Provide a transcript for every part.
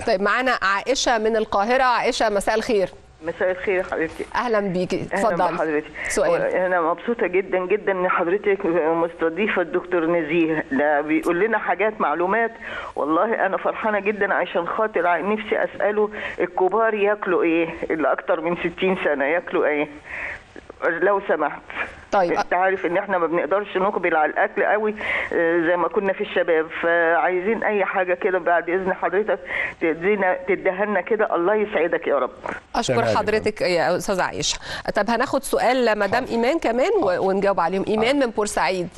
طيب معانا عائشه من القاهره عائشه مساء الخير مساء الخير يا حبيبتي اهلا بيكي اهلا اتفضلي بحضرتك سؤال انا مبسوطه جدا جدا ان حضرتك مستضيفه الدكتور نزيه ده بيقول لنا حاجات معلومات والله انا فرحانه جدا عشان خاطر ع- نفسي اساله الكبار ياكلوا ايه اللي اكتر من 60 سنه ياكلوا ايه لو سمحت طيب. انت عارف ان احنا ما بنقدرش نقبل على الاكل قوي آه، زي ما كنا في الشباب فعايزين اي حاجه كده بعد اذن حضرتك تدينا تديها لنا كده الله يسعدك يا رب اشكر تمام. حضرتك يا استاذه عائشه طب هناخد سؤال مدام ايمان كمان و- ونجاوب عليهم ايمان من بورسعيد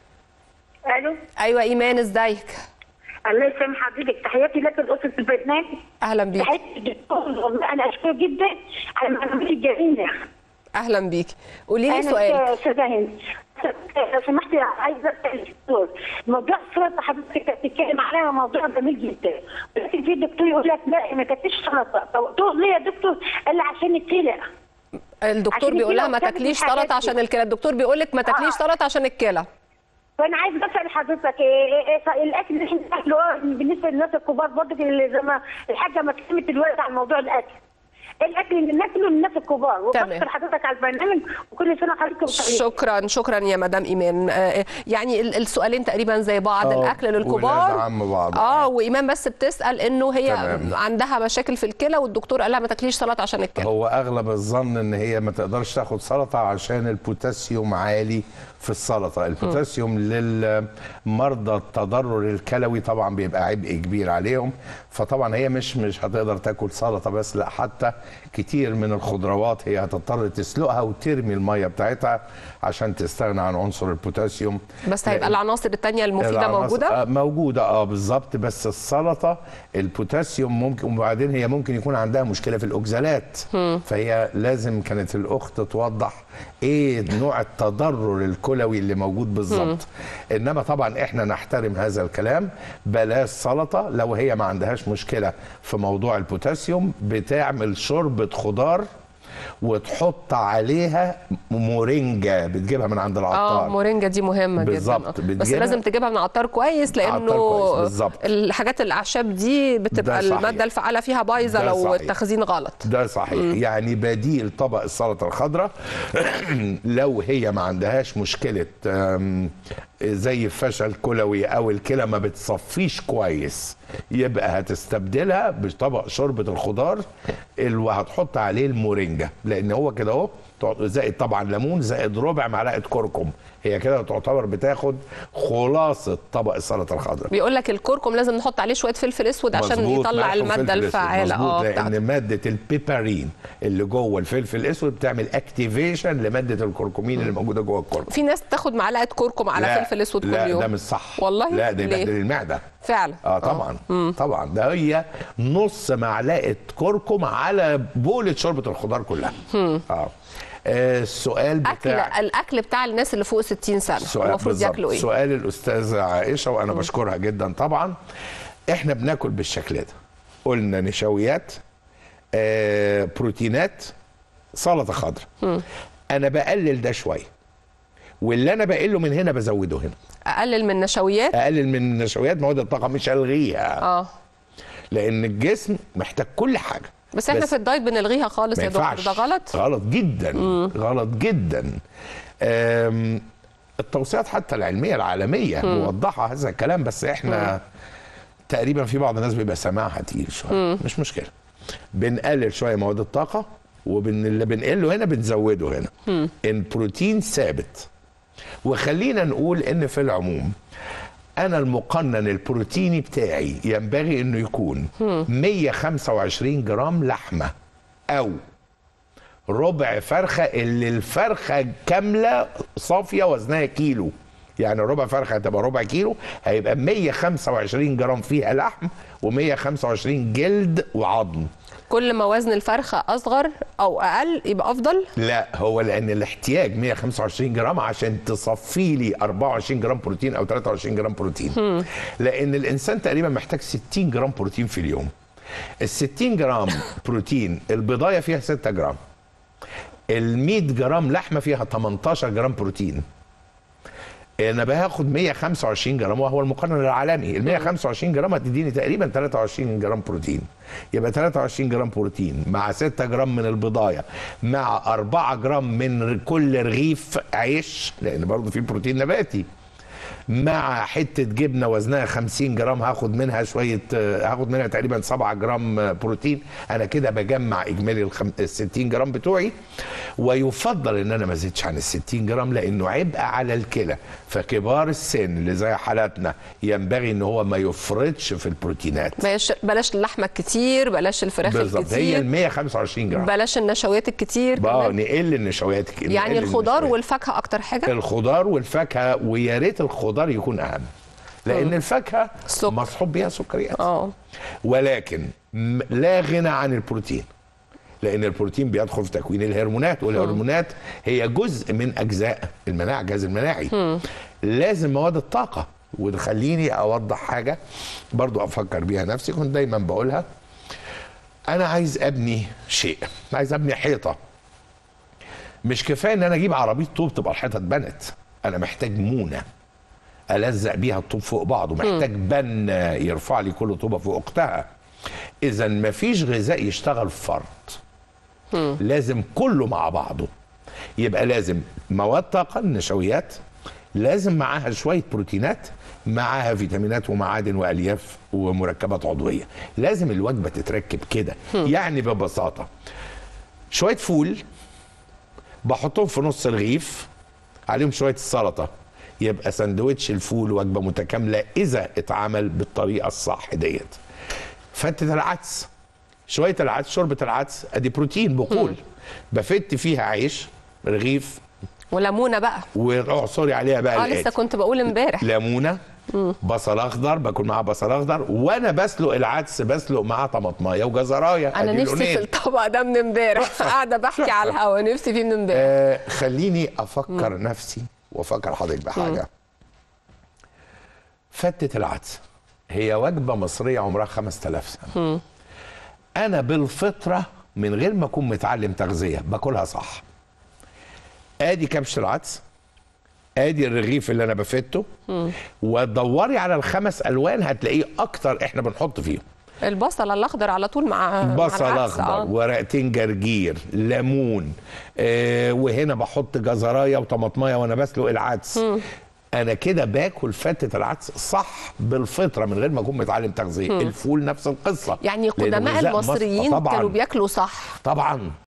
الو ايوه ايمان ازيك الله يسلم حضرتك تحياتي لك لاسره البرنامج اهلا بيك تحياتي للدكتور والله انا اشكره جدا على المعلومات الجميله اهلا بيك قولي لي انا سؤال استاذه هند لو سمحتي عايزه اسال الدكتور موضوع السلطه حضرتك كانت بتتكلم عليها موضوع جميل جدا ولكن في دكتور يقول لك لا ما تاكليش سلطه فقلت له ليه يا دكتور؟ قال لي عشان الكلى الدكتور عشان بيقول لها كده ما بتاكل تاكليش الحاجات سلطه دي. عشان الكلى الدكتور بيقول لك ما تاكليش آه. سلطه عشان الكلى فانا عايز اسال حضرتك إيه إيه إيه الاكل اللي احنا بناكله آه، بالنسبه للناس الكبار برضه اللي زي ما الحاجه ما اتكلمت دلوقتي عن موضوع الاكل ايه الاكل اللي بناكله للناس الكبار تمام. وبشكر حضرتك على البرنامج وكل سنه حضرتك بخير شكرا شكرا يا مدام ايمان آه، يعني ال- السؤالين تقريبا زي بعض آه، الاكل ولاد للكبار عم بعض. اه وايمان بس بتسال انه هي تمام. عندها مشاكل في الكلى والدكتور قال لها ما تاكليش سلطه عشان الكلى هو اغلب الظن ان هي ما تقدرش تاخد سلطه عشان البوتاسيوم عالي في السلطه البوتاسيوم للمرضى التضرر الكلوي طبعا بيبقى عبء كبير عليهم فطبعا هي مش مش هتقدر تاكل سلطه بس لا حتى كتير من الخضروات هي هتضطر تسلقها وترمي الميه بتاعتها عشان تستغنى عن عنصر البوتاسيوم بس هيبقى لأن- العناصر التانية المفيده العناصر- موجوده آه، موجوده اه بالظبط بس السلطه البوتاسيوم ممكن وبعدين هي ممكن يكون عندها مشكله في الاوكزالات فهي لازم كانت الاخت توضح ايه نوع التضرر الكلوي اللي موجود بالظبط انما طبعا احنا نحترم هذا الكلام بلاش سلطه لو هي ما عندهاش مشكله في موضوع البوتاسيوم بتعمل شوربه خضار وتحط عليها مورينجا بتجيبها من عند العطار اه مورينجا دي مهمه بالظبط، جدا آه. بس بتجيبها- لازم تجيبها من عطار كويس لانه عطار كويس، بالظبط. الحاجات الاعشاب دي بتبقى ده صحيح. الماده الفعاله فيها بايظه ده لو صحيح. التخزين غلط ده صحيح يعني بديل طبق السلطه الخضراء لو هي ما عندهاش مشكله أم، زي فشل كلوي او الكلى ما بتصفيش كويس يبقى هتستبدلها بطبق شوربه الخضار اللي وهتحط عليه المورينجا لان هو كده اهو زائد طبعا ليمون زائد ربع معلقه كركم هي كده تعتبر بتاخد خلاصه طبق السلطه الخضراء بيقول لك الكركم لازم نحط عليه شويه فلفل اسود عشان مظبوط، يطلع ملح الماده وفلفل أسود. الفعاله مظبوط اه لان بتاعته ماده البيبرين اللي جوه الفلفل الاسود بتعمل اكتيفيشن لماده الكركمين اللي موجوده جوه الكركم في ناس تاخد معلقه كركم على لا، فلفل اسود كل لا يوم ده مش صح والله لا ده ليه؟ يبهدل المعده فعلا اه طبعا طبعا ده هي نص معلقه كركم على بوله شوربه الخضار كلها اه آه، السؤال اكل بتاع الاكل بتاع الناس اللي فوق 60 سنه سؤال المفروض بالظبط. ياكلوا ايه سؤال الاستاذه عائشه وانا بشكرها جدا طبعا احنا بناكل بالشكل ده قلنا نشويات آه بروتينات سلطه خضراء انا بقلل ده شويه واللي انا بقله من هنا بزوده هنا اقلل من النشويات اقلل من النشويات مواد الطاقه مش الغيها اه لان الجسم محتاج كل حاجه بس احنا بس في الدايت بنلغيها خالص ما يا دكتور ينفعش ده غلط غلط جدا غلط جدا أم، التوصيات حتى العلميه العالميه موضحه هذا الكلام بس احنا تقريبا في بعض الناس بيبقى سماعها تقيل شويه مش مشكله بنقلل شويه مواد الطاقه وبن اللي بنقله هنا بنزوده هنا البروتين ثابت وخلينا نقول ان في العموم انا المقنن البروتيني بتاعي ينبغي انه يكون 125 جرام لحمه او ربع فرخه اللي الفرخه كامله صافيه وزنها كيلو يعني ربع فرخه هتبقى ربع كيلو هيبقى 125 جرام فيها لحم و125 جلد وعظم كل ما وزن الفرخه اصغر او اقل يبقى افضل لا هو لان الاحتياج 125 جرام عشان تصفي لي 24 جرام بروتين او 23 جرام بروتين لان الانسان تقريبا محتاج 60 جرام بروتين في اليوم ال 60 جرام بروتين البضايه فيها 6 جرام ال 100 جرام لحمه فيها 18 جرام بروتين انا باخد 125 جرام وهو المقنن العالمي ال 125 جرام هتديني تقريبا 23 جرام بروتين يبقى 23 جرام بروتين مع 6 جرام من البضايه مع 4 جرام من كل رغيف عيش لان برضه في بروتين نباتي مع حته جبنه وزنها 50 جرام هاخد منها شويه آه، هاخد منها تقريبا 7 جرام آه، بروتين انا كده بجمع اجمالي الخم- ال 60 جرام بتوعي ويفضل ان انا ما ازيدش عن ال 60 جرام لانه عبء على الكلى فكبار السن اللي زي حالاتنا ينبغي ان هو ما يفرطش في البروتينات بلاش بلاش اللحمه الكتير بلاش الفراخ بالظبط هي الكتير ال 125 جرام بلاش النشويات الكتير بقى كمان. نقل النشويات ك- يعني نقل الخضار النشويات. والفاكهه اكتر حاجه الخضار والفاكهه ويا ريت الخضار يكون اهم لان الفاكهه سكر. مصحوب بيها سكريات اه ولكن م- لا غنى عن البروتين لان البروتين بيدخل في تكوين الهرمونات والهرمونات هي جزء من اجزاء المناعه الجهاز المناعي لازم مواد الطاقه وخليني اوضح حاجه برضو افكر بيها نفسي كنت دايما بقولها انا عايز ابني شيء عايز ابني حيطه مش كفايه ان انا اجيب عربيه طوب تبقى الحيطه اتبنت انا محتاج مونه الزق بيها الطوب فوق بعضه محتاج بن يرفع لي كل طوبه فوق اختها اذا مفيش غذاء يشتغل فرد لازم كله مع بعضه يبقى لازم مواد طاقه النشويات لازم معاها شويه بروتينات معاها فيتامينات ومعادن والياف ومركبات عضويه لازم الوجبه تتركب كده يعني ببساطه شويه فول بحطهم في نص الرغيف عليهم شويه السلطه يبقى سندوتش الفول وجبه متكامله اذا اتعمل بالطريقه الصح ديت فتة العدس شويه العدس شوربه العدس ادي بروتين بقول بفت فيها عيش رغيف وليمونه بقى واعصري عليها بقى اه الآتي. لسه كنت بقول امبارح ليمونه بصل اخضر باكل معاه بصل اخضر وانا بسلق العدس بسلق معاه طماطمايه وجزرايه انا أدي نفسي في لونين. الطبق ده من امبارح قاعده بحكي على الهوا نفسي فيه من امبارح آه خليني افكر نفسي وافكر حضرتك بحاجه فتة العدس هي وجبه مصريه عمرها 5000 سنه انا بالفطره من غير ما اكون متعلم تغذيه باكلها صح ادي كبش العدس ادي الرغيف اللي انا بفته ودوري على الخمس الوان هتلاقيه اكتر احنا بنحط فيهم البصل الاخضر على طول مع مع بصل العدس، اخضر آه. ورقتين جرجير ليمون آه وهنا بحط جزرايه وطماطمايه وانا بسلق العدس انا كده باكل فتة العدس صح بالفطره من غير ما اكون متعلم تغذيه الفول نفس القصه يعني لأنه قدماء غذاء مصر- المصريين طبعا كانوا بياكلوا صح طبعا